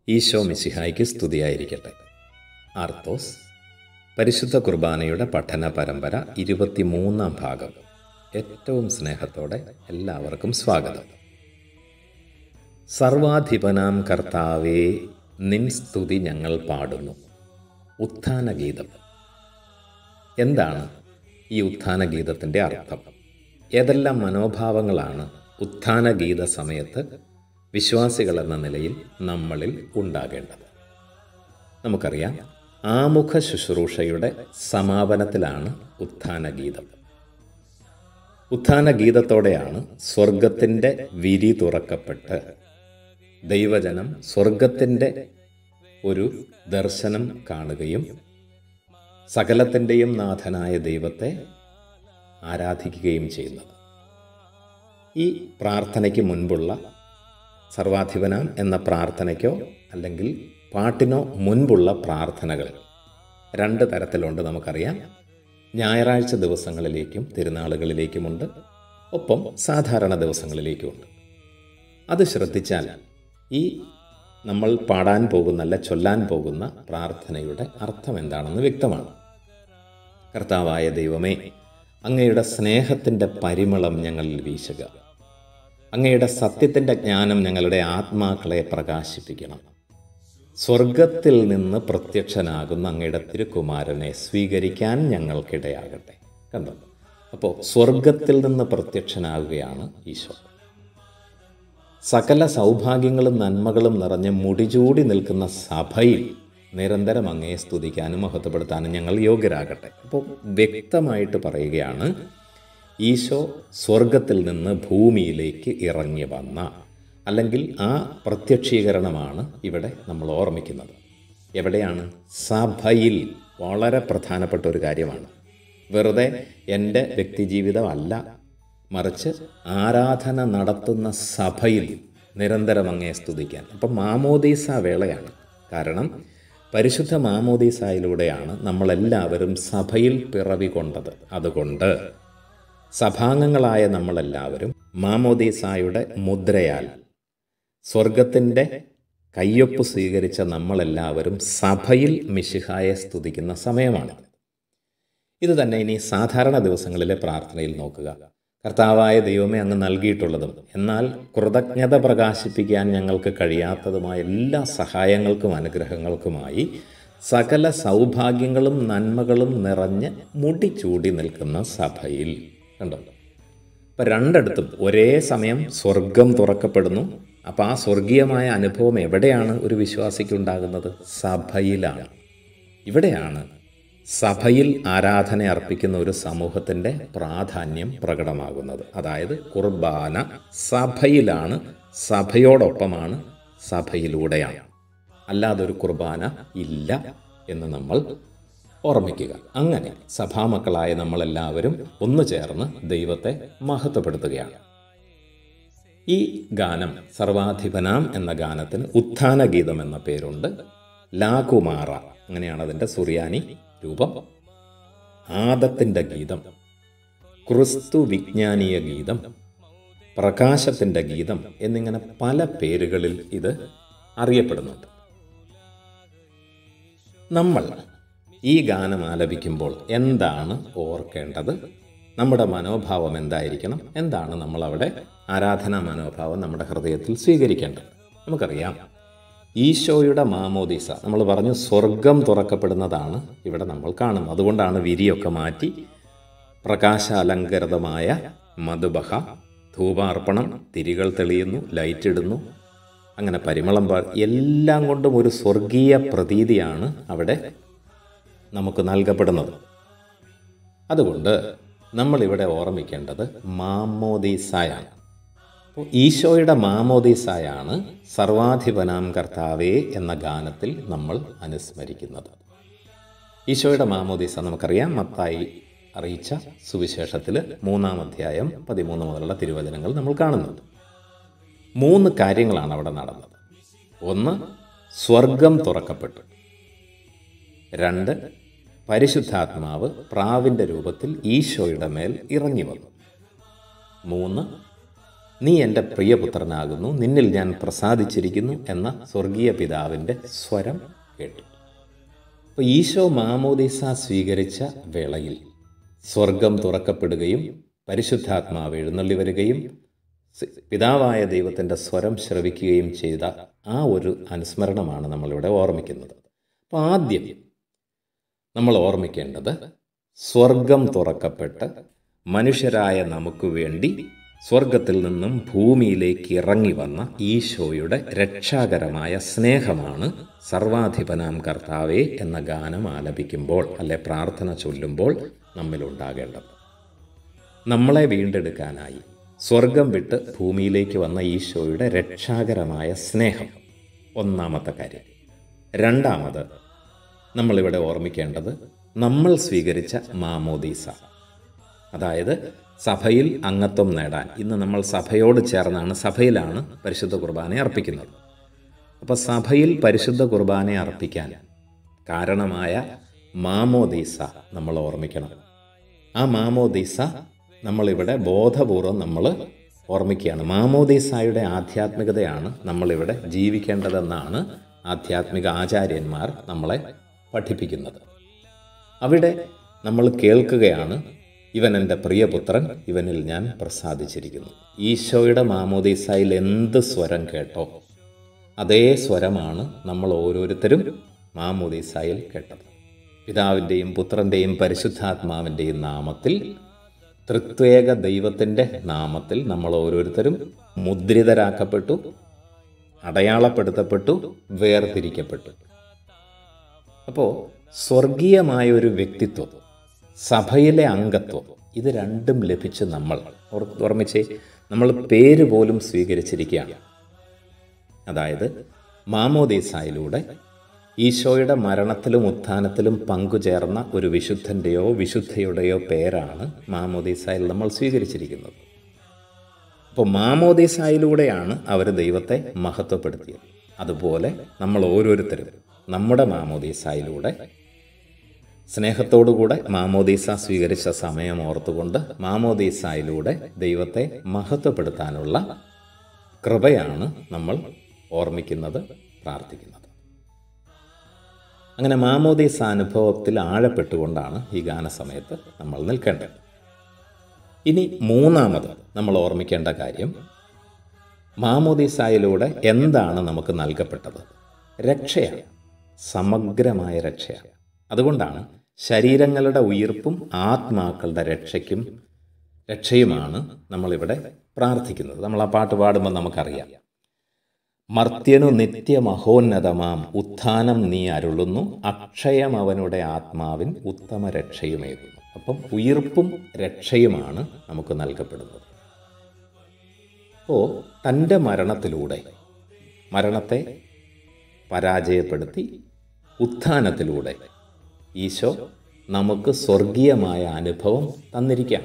ഈശോ മിശിഹായ്ക്ക് സ്തുതിയായിരിക്കട്ടെ ആർത്തോസ് പരിശുദ്ധ കുർബാനയുടെ പഠന പരമ്പര ഇരുപത്തിമൂന്നാം ഭാഗം ഏറ്റവും സ്നേഹത്തോടെ എല്ലാവർക്കും സ്വാഗതം സർവാധിപനാം കർത്താവേ നിൻ സ്തുതി ഞങ്ങൾ പാടുന്നു ഉത്ഥാനഗീതം എന്താണ് ഈ ഉത്ഥാനഗീതത്തിൻ്റെ അർത്ഥം ഏതെല്ലാം മനോഭാവങ്ങളാണ് ഉത്ഥാനഗീത സമയത്ത് വിശ്വാസികൾ എന്ന നിലയിൽ നമ്മളിൽ ഉണ്ടാകേണ്ടത് നമുക്കറിയാം ആമുഖ ശുശ്രൂഷയുടെ സമാപനത്തിലാണ് ഉത്ഥാനഗീതം ഉത്ഥാനഗീതത്തോടെയാണ് സ്വർഗത്തിൻ്റെ വിരി തുറക്കപ്പെട്ട് ദൈവജനം സ്വർഗത്തിൻ്റെ ഒരു ദർശനം കാണുകയും സകലത്തിൻ്റെയും നാഥനായ ദൈവത്തെ ആരാധിക്കുകയും ചെയ്യുന്നത് ഈ പ്രാർത്ഥനയ്ക്ക് മുൻപുള്ള സർവാധിപനാം എന്ന പ്രാർത്ഥനയ്ക്കോ അല്ലെങ്കിൽ പാട്ടിനോ മുൻപുള്ള പ്രാർത്ഥനകൾ രണ്ട് തരത്തിലുണ്ട് നമുക്കറിയാം ഞായറാഴ്ച ദിവസങ്ങളിലേക്കും തിരുനാളുകളിലേക്കുമുണ്ട് ഒപ്പം സാധാരണ ദിവസങ്ങളിലേക്കുമുണ്ട് അത് ശ്രദ്ധിച്ചാൽ ഈ നമ്മൾ പാടാൻ പോകുന്ന അല്ല ചൊല്ലാൻ പോകുന്ന പ്രാർത്ഥനയുടെ അർത്ഥം എന്താണെന്ന് വ്യക്തമാണ് കർത്താവായ ദൈവമേ അങ്ങയുടെ സ്നേഹത്തിൻ്റെ പരിമളം ഞങ്ങളിൽ വീശുക അങ്ങയുടെ സത്യത്തിൻ്റെ ജ്ഞാനം ഞങ്ങളുടെ ആത്മാക്കളെ പ്രകാശിപ്പിക്കണം സ്വർഗത്തിൽ നിന്ന് പ്രത്യക്ഷനാകുന്ന അങ്ങയുടെ തിരുക്കുമാരനെ സ്വീകരിക്കാൻ ഞങ്ങൾക്കിടയാകട്ടെ കണ്ടോ അപ്പോൾ സ്വർഗത്തിൽ നിന്ന് പ്രത്യക്ഷനാകുകയാണ് ഈശോ സകല സൗഭാഗ്യങ്ങളും നന്മകളും നിറഞ്ഞ് മുടിചൂടി നിൽക്കുന്ന സഭയിൽ നിരന്തരം അങ്ങയെ സ്തുതിക്കാനും മഹത്വപ്പെടുത്താനും ഞങ്ങൾ യോഗ്യരാകട്ടെ അപ്പോൾ വ്യക്തമായിട്ട് പറയുകയാണ് ഈശോ സ്വർഗത്തിൽ നിന്ന് ഭൂമിയിലേക്ക് ഇറങ്ങി വന്ന അല്ലെങ്കിൽ ആ പ്രത്യക്ഷീകരണമാണ് ഇവിടെ നമ്മൾ ഓർമ്മിക്കുന്നത് എവിടെയാണ് സഭയിൽ വളരെ പ്രധാനപ്പെട്ട ഒരു കാര്യമാണ് വെറുതെ എൻ്റെ വ്യക്തിജീവിതമല്ല മറിച്ച് ആരാധന നടത്തുന്ന സഭയിൽ നിരന്തരം അങ്ങയെ സ്തുതിക്കാൻ അപ്പം മാമോദീസ വേളയാണ് കാരണം പരിശുദ്ധ മാമോദീസായിലൂടെയാണ് നമ്മളെല്ലാവരും സഭയിൽ പിറവി കൊണ്ടത് അതുകൊണ്ട് സഭാംഗങ്ങളായ നമ്മളെല്ലാവരും മാമോദീസായുടെ മുദ്രയാൽ സ്വർഗത്തിൻ്റെ കയ്യൊപ്പ് സ്വീകരിച്ച നമ്മളെല്ലാവരും സഭയിൽ മിശിഹായെ സ്തുതിക്കുന്ന സമയമാണ് ഇത് തന്നെ ഇനി സാധാരണ ദിവസങ്ങളിലെ പ്രാർത്ഥനയിൽ നോക്കുക കർത്താവായ ദൈവമേ അങ്ങ് നൽകിയിട്ടുള്ളതും എന്നാൽ കൃതജ്ഞത പ്രകാശിപ്പിക്കാൻ ഞങ്ങൾക്ക് കഴിയാത്തതുമായ എല്ലാ സഹായങ്ങൾക്കും അനുഗ്രഹങ്ങൾക്കുമായി സകല സൗഭാഗ്യങ്ങളും നന്മകളും നിറഞ്ഞ് മുടിച്ചൂടി നിൽക്കുന്ന സഭയിൽ കണ്ടോ അപ്പം രണ്ടിടത്തും ഒരേ സമയം സ്വർഗം തുറക്കപ്പെടുന്നു അപ്പം ആ സ്വർഗീയമായ അനുഭവം എവിടെയാണ് ഒരു വിശ്വാസിക്ക് ഉണ്ടാകുന്നത് സഭയിലാണ് ഇവിടെയാണ് സഭയിൽ ആരാധന അർപ്പിക്കുന്ന ഒരു സമൂഹത്തിൻ്റെ പ്രാധാന്യം പ്രകടമാകുന്നത് അതായത് കുർബാന സഭയിലാണ് സഭയോടൊപ്പമാണ് സഭയിലൂടെയാണ് അല്ലാതൊരു കുർബാന ഇല്ല എന്ന് നമ്മൾ ഓർമ്മിക്കുക അങ്ങനെ സഭാമക്കളായ നമ്മളെല്ലാവരും ഒന്നു ചേർന്ന് ദൈവത്തെ മഹത്വപ്പെടുത്തുകയാണ് ഈ ഗാനം സർവാധിപനാം എന്ന ഗാനത്തിന് ഉത്ഥാനഗീതം എന്ന പേരുണ്ട് ലാകുമാറ അങ്ങനെയാണ് അതിൻ്റെ സുറിയാനി രൂപം ആദത്തിൻ്റെ ഗീതം ക്രിസ്തു വിജ്ഞാനീയ ഗീതം പ്രകാശത്തിൻ്റെ ഗീതം എന്നിങ്ങനെ പല പേരുകളിൽ ഇത് അറിയപ്പെടുന്നുണ്ട് നമ്മൾ ഈ ഗാനം ആലപിക്കുമ്പോൾ എന്താണ് ഓർക്കേണ്ടത് നമ്മുടെ മനോഭാവം എന്തായിരിക്കണം എന്താണ് നമ്മൾ അവിടെ ആരാധനാ മനോഭാവം നമ്മുടെ ഹൃദയത്തിൽ സ്വീകരിക്കേണ്ടത് നമുക്കറിയാം ഈശോയുടെ മാമോദീസ നമ്മൾ പറഞ്ഞു സ്വർഗം തുറക്കപ്പെടുന്നതാണ് ഇവിടെ നമ്മൾ കാണുന്നത് അതുകൊണ്ടാണ് വിരിയൊക്കെ മാറ്റി പ്രകാശ അലങ്കൃതമായ മധുബഹ ധൂപാർപ്പണം തിരികൾ തെളിയുന്നു ലൈറ്റ് ഇടുന്നു അങ്ങനെ പരിമളം പാ എല്ലാം കൊണ്ടും ഒരു സ്വർഗീയ പ്രതീതിയാണ് അവിടെ നമുക്ക് നൽകപ്പെടുന്നത് അതുകൊണ്ട് നമ്മളിവിടെ ഓർമ്മിക്കേണ്ടത് മാമോദീസായാണ് അപ്പോൾ ഈശോയുടെ മാമോദീസായാണ് സർവാധിപനാം കർത്താവേ എന്ന ഗാനത്തിൽ നമ്മൾ അനുസ്മരിക്കുന്നത് ഈശോയുടെ മാമോദീസ നമുക്കറിയാം മത്തായി അറിയിച്ച സുവിശേഷത്തിൽ മൂന്നാം അധ്യായം പതിമൂന്ന് മുതലുള്ള തിരുവചനങ്ങൾ നമ്മൾ കാണുന്നുണ്ട് മൂന്ന് കാര്യങ്ങളാണ് അവിടെ നടന്നത് ഒന്ന് സ്വർഗം തുറക്കപ്പെട്ടു രണ്ട് പരിശുദ്ധാത്മാവ് പ്രാവിൻ്റെ രൂപത്തിൽ ഈശോയുടെ മേൽ ഇറങ്ങി വന്നു മൂന്ന് നീ എൻ്റെ പ്രിയപുത്രനാകുന്നു നിന്നിൽ ഞാൻ പ്രസാദിച്ചിരിക്കുന്നു എന്ന സ്വർഗീയ പിതാവിൻ്റെ സ്വരം കേട്ടു അപ്പോൾ ഈശോ മാമോദീസ സ്വീകരിച്ച വേളയിൽ സ്വർഗം തുറക്കപ്പെടുകയും പരിശുദ്ധാത്മാവ് എഴുന്നള്ളി വരികയും സി- പിതാവായ ദൈവത്തിൻ്റെ സ്വരം ശ്രവിക്കുകയും ചെയ്ത ആ ഒരു അനുസ്മരണമാണ് നമ്മളിവിടെ ഓർമ്മിക്കുന്നത് അപ്പോൾ ആദ്യം നമ്മൾ ഓർമ്മിക്കേണ്ടത് സ്വർഗം തുറക്കപ്പെട്ട് മനുഷ്യരായ നമുക്ക് വേണ്ടി സ്വർഗത്തിൽ നിന്നും ഭൂമിയിലേക്ക് ഇറങ്ങി വന്ന ഈശോയുടെ രക്ഷാകരമായ സ്നേഹമാണ് സർവാധിപനാം കർത്താവേ എന്ന ഗാനം ആലപിക്കുമ്പോൾ അല്ലെ പ്രാർത്ഥന ചൊല്ലുമ്പോൾ നമ്മിലുണ്ടാകേണ്ടത് നമ്മളെ വീണ്ടെടുക്കാനായി സ്വർഗം വിട്ട് ഭൂമിയിലേക്ക് വന്ന ഈശോയുടെ രക്ഷാകരമായ സ്നേഹം ഒന്നാമത്തെ കാര്യം രണ്ടാമത് നമ്മളിവിടെ ഓർമ്മിക്കേണ്ടത് നമ്മൾ സ്വീകരിച്ച മാമോദീസ അതായത് സഭയിൽ അംഗത്വം നേടാൻ ഇന്ന് നമ്മൾ സഭയോട് ചേർന്നാണ് സഭയിലാണ് പരിശുദ്ധ കുർബാന അർപ്പിക്കുന്നത് അപ്പോൾ സഭയിൽ പരിശുദ്ധ കുർബാന അർപ്പിക്കാൻ കാരണമായ മാമോദീസ നമ്മൾ ഓർമ്മിക്കണം ആ മാമോദീസ നമ്മളിവിടെ ബോധപൂർവം നമ്മൾ ഓർമ്മിക്കുകയാണ് മാമോദീസായുടെ ആധ്യാത്മികതയാണ് നമ്മളിവിടെ ജീവിക്കേണ്ടതെന്നാണ് ആധ്യാത്മിക ആചാര്യന്മാർ നമ്മളെ പഠിപ്പിക്കുന്നത് അവിടെ നമ്മൾ കേൾക്കുകയാണ് ഇവൻ എൻ്റെ പ്രിയപുത്രൻ ഇവനിൽ ഞാൻ പ്രസാദിച്ചിരിക്കുന്നു ഈശോയുടെ മാമോദീസായിൽ എന്ത് സ്വരം കേട്ടോ അതേ സ്വരമാണ് നമ്മൾ ഓരോരുത്തരും മാമോദീസായിൽ കേട്ടത് പിതാവിൻ്റെയും പുത്രൻ്റെയും പരിശുദ്ധാത്മാവിൻ്റെയും നാമത്തിൽ തൃത്വേക ദൈവത്തിൻ്റെ നാമത്തിൽ നമ്മൾ ഓരോരുത്തരും മുദ്രിതരാക്കപ്പെട്ടു അടയാളപ്പെടുത്തപ്പെട്ടു വേർതിരിക്കപ്പെട്ടു അപ്പോൾ സ്വർഗീയമായ ഒരു വ്യക്തിത്വം സഭയിലെ അംഗത്വം ഇത് രണ്ടും ലഭിച്ച് നമ്മൾ ഓർ- ഓർമ്മിച്ചേ നമ്മൾ പേര് പോലും സ്വീകരിച്ചിരിക്കുകയാണ് അതായത് മാമോദീസായിലൂടെ ഈശോയുടെ മരണത്തിലും ഉത്ഥാനത്തിലും പങ്കുചേർന്ന ഒരു വിശുദ്ധൻ്റെയോ വിശുദ്ധയുടെയോ പേരാണ് മാമോദീസായിൽ നമ്മൾ സ്വീകരിച്ചിരിക്കുന്നത് അപ്പോൾ മാമോദീസായിലൂടെയാണ് അവർ ദൈവത്തെ മഹത്വപ്പെടുത്തിയത് അതുപോലെ നമ്മൾ ഓരോരുത്തരും നമ്മുടെ മാമോദീസായിലൂടെ സ്നേഹത്തോടുകൂടെ മാമോദീസ സ്വീകരിച്ച സമയം ഓർത്തുകൊണ്ട് മാമോദീസായിലൂടെ ദൈവത്തെ മഹത്വപ്പെടുത്താനുള്ള കൃപയാണ് നമ്മൾ ഓർമ്മിക്കുന്നത് പ്രാർത്ഥിക്കുന്നത് അങ്ങനെ മാമോദീസ അനുഭവത്തിൽ ആഴപ്പെട്ടുകൊണ്ടാണ് ഈ ഗാനസമയത്ത് നമ്മൾ നിൽക്കേണ്ടത് ഇനി മൂന്നാമത് നമ്മൾ ഓർമ്മിക്കേണ്ട കാര്യം മാമോദീസായിലൂടെ എന്താണ് നമുക്ക് നൽകപ്പെട്ടത് രക്ഷയാണ് സമഗ്രമായ രക്ഷയാണ് അതുകൊണ്ടാണ് ശരീരങ്ങളുടെ ഉയിർപ്പും ആത്മാക്കളുടെ രക്ഷയ്ക്കും രക്ഷയുമാണ് നമ്മളിവിടെ പ്രാർത്ഥിക്കുന്നത് നമ്മൾ ആ പാട്ട് പാടുമ്പോൾ നമുക്കറിയാം മർത്യനു നിത്യമഹോന്നതമാം ഉത്ഥാനം നീ അരുളുന്നു അക്ഷയം അവനുടെ ആത്മാവിൻ ഉത്തമ രക്ഷയുമേകുന്നു അപ്പം ഉയിർപ്പും രക്ഷയുമാണ് നമുക്ക് നൽകപ്പെടുന്നത് അപ്പോൾ തൻ്റെ മരണത്തിലൂടെ മരണത്തെ പരാജയപ്പെടുത്തി ഉത്ഥാനത്തിലൂടെ ഈശോ നമുക്ക് സ്വർഗീയമായ അനുഭവം തന്നിരിക്കാം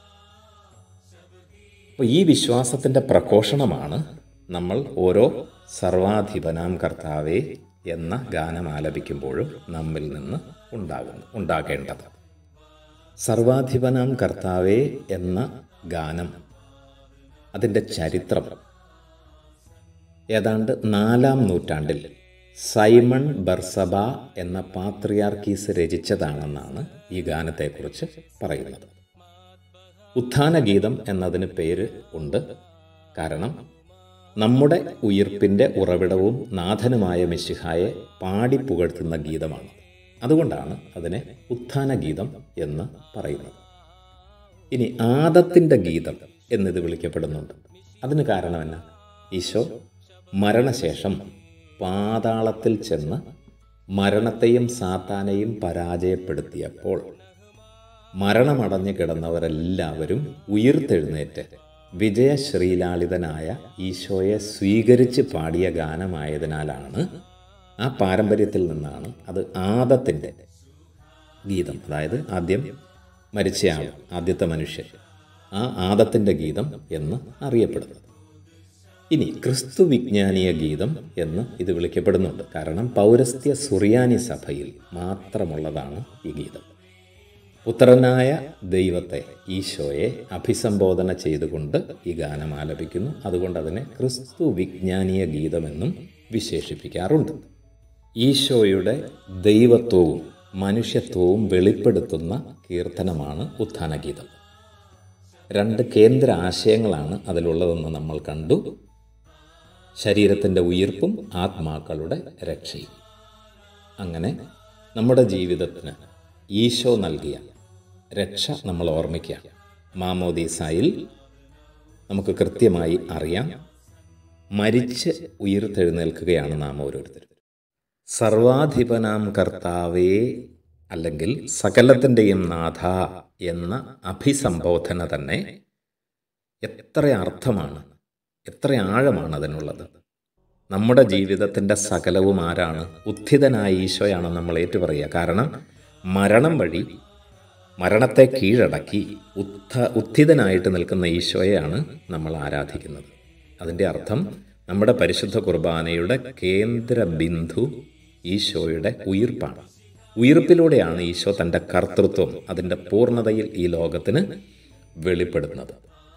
അപ്പോൾ ഈ വിശ്വാസത്തിൻ്റെ പ്രഘോഷണമാണ് നമ്മൾ ഓരോ സർവാധിപനാം കർത്താവേ എന്ന ഗാനം ആലപിക്കുമ്പോഴും നമ്മിൽ നിന്ന് ഉണ്ടാകുന്നു ഉണ്ടാകേണ്ടത് സർവാധിപനാം കർത്താവേ എന്ന ഗാനം അതിൻ്റെ ചരിത്രം ഏതാണ്ട് നാലാം നൂറ്റാണ്ടിൽ സൈമൺ ബർസബ എന്ന പാത്രിയാർക്കീസ് രചിച്ചതാണെന്നാണ് ഈ ഗാനത്തെക്കുറിച്ച് പറയുന്നത് ഉത്ഥാന ഗീതം എന്നതിന് പേര് ഉണ്ട് കാരണം നമ്മുടെ ഉയിർപ്പിൻ്റെ ഉറവിടവും നാഥനുമായ മിശിഹായെ പാടി പുകഴ്ത്തുന്ന ഗീതമാണ് അതുകൊണ്ടാണ് അതിനെ ഉത്ഥാന ഗീതം എന്ന് പറയുന്നത് ഇനി ആദത്തിൻ്റെ ഗീതം എന്നിത് വിളിക്കപ്പെടുന്നുണ്ട് അതിന് കാരണം എന്നാ ഈശോ മരണശേഷം പാതാളത്തിൽ ചെന്ന് മരണത്തെയും സാത്താനെയും പരാജയപ്പെടുത്തിയപ്പോൾ മരണമടഞ്ഞു കിടന്നവരെല്ലാവരും ഉയിർത്തെഴുന്നേറ്റ് വിജയശ്രീലാളിതനായ ഈശോയെ സ്വീകരിച്ച് പാടിയ ഗാനമായതിനാലാണ് ആ പാരമ്പര്യത്തിൽ നിന്നാണ് അത് ആദത്തിൻ്റെ ഗീതം അതായത് ആദ്യം മരിച്ചയാൾ ആദ്യത്തെ മനുഷ്യൻ ആ ആദത്തിൻ്റെ ഗീതം എന്ന് അറിയപ്പെടുന്നത് ഇനി ക്രിസ്തു വിജ്ഞാനീയ ഗീതം എന്ന് ഇത് വിളിക്കപ്പെടുന്നുണ്ട് കാരണം പൗരസ്ത്യ സുറിയാനി സഭയിൽ മാത്രമുള്ളതാണ് ഈ ഗീതം പുത്രനായ ദൈവത്തെ ഈശോയെ അഭിസംബോധന ചെയ്തുകൊണ്ട് ഈ ഗാനം ആലപിക്കുന്നു അതുകൊണ്ട് അതിനെ ക്രിസ്തു വിജ്ഞാനീയ ഗീതമെന്നും വിശേഷിപ്പിക്കാറുണ്ട് ഈശോയുടെ ദൈവത്വവും മനുഷ്യത്വവും വെളിപ്പെടുത്തുന്ന കീർത്തനമാണ് ഉത്ഥാനഗീതം രണ്ട് കേന്ദ്ര ആശയങ്ങളാണ് അതിലുള്ളതെന്ന് നമ്മൾ കണ്ടു ശരീരത്തിൻ്റെ ഉയിർപ്പും ആത്മാക്കളുടെ രക്ഷയും അങ്ങനെ നമ്മുടെ ജീവിതത്തിന് ഈശോ നൽകിയ രക്ഷ നമ്മൾ ഓർമ്മിക്കുക മാമോദീസായിൽ നമുക്ക് കൃത്യമായി അറിയാം മരിച്ച് ഉയിർത്തെഴുന്നേൽക്കുകയാണ് നാം ഓരോരുത്തരും സർവാധിപനാം കർത്താവേ അല്ലെങ്കിൽ സകലത്തിൻ്റെയും നാഥ എന്ന അഭിസംബോധന തന്നെ എത്ര അർത്ഥമാണ് എത്ര ആഴമാണ് അതിനുള്ളത് നമ്മുടെ ജീവിതത്തിൻ്റെ സകലവും ആരാണ് ഉത്ഥിതനായ ഈശോയാണ് നമ്മൾ ഏറ്റുപറയുക കാരണം മരണം വഴി മരണത്തെ കീഴടക്കി ഉത്ഥ ഉത്ഥിതനായിട്ട് നിൽക്കുന്ന ഈശോയെയാണ് നമ്മൾ ആരാധിക്കുന്നത് അതിൻ്റെ അർത്ഥം നമ്മുടെ പരിശുദ്ധ കുർബാനയുടെ കേന്ദ്ര ബിന്ദു ഈശോയുടെ ഉയിർപ്പാണ് ഉയിർപ്പിലൂടെയാണ് ഈശോ തൻ്റെ കർത്തൃത്വം അതിൻ്റെ പൂർണ്ണതയിൽ ഈ ലോകത്തിന് വെളിപ്പെടുന്നത്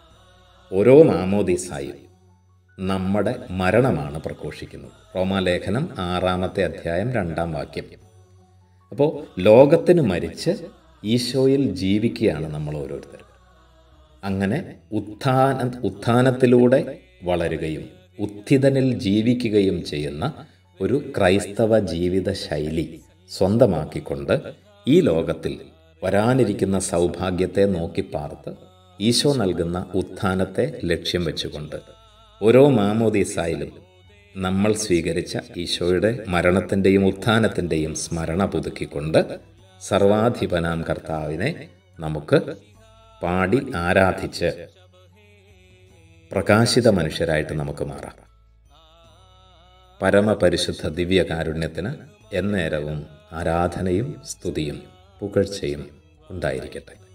ഓരോ മാമോദീസായും നമ്മുടെ മരണമാണ് പ്രഘോഷിക്കുന്നത് റോമാലേഖനം ആറാമത്തെ അധ്യായം രണ്ടാം വാക്യം അപ്പോൾ ലോകത്തിന് മരിച്ച് ഈശോയിൽ ജീവിക്കുകയാണ് നമ്മൾ ഓരോരുത്തരും അങ്ങനെ ഉത്ഥാന ഉത്ഥാനത്തിലൂടെ വളരുകയും ഉത്ഥിതനിൽ ജീവിക്കുകയും ചെയ്യുന്ന ഒരു ക്രൈസ്തവ ജീവിത ശൈലി സ്വന്തമാക്കിക്കൊണ്ട് ഈ ലോകത്തിൽ വരാനിരിക്കുന്ന സൗഭാഗ്യത്തെ നോക്കി പാർത്ത് ഈശോ നൽകുന്ന ഉത്ഥാനത്തെ ലക്ഷ്യം വെച്ചുകൊണ്ട് ഓരോ മാമോദീസായിലും നമ്മൾ സ്വീകരിച്ച ഈശോയുടെ മരണത്തിൻ്റെയും ഉത്ഥാനത്തിൻ്റെയും സ്മരണ പുതുക്കിക്കൊണ്ട് സർവാധിപനാം കർത്താവിനെ നമുക്ക് പാടി ആരാധിച്ച് പ്രകാശിത മനുഷ്യരായിട്ട് നമുക്ക് മാറാം പരമപരിശുദ്ധ ദിവ്യകാരുണ്യത്തിന് എന്നേരവും ആരാധനയും സ്തുതിയും പുകഴ്ചയും ഉണ്ടായിരിക്കട്ടെ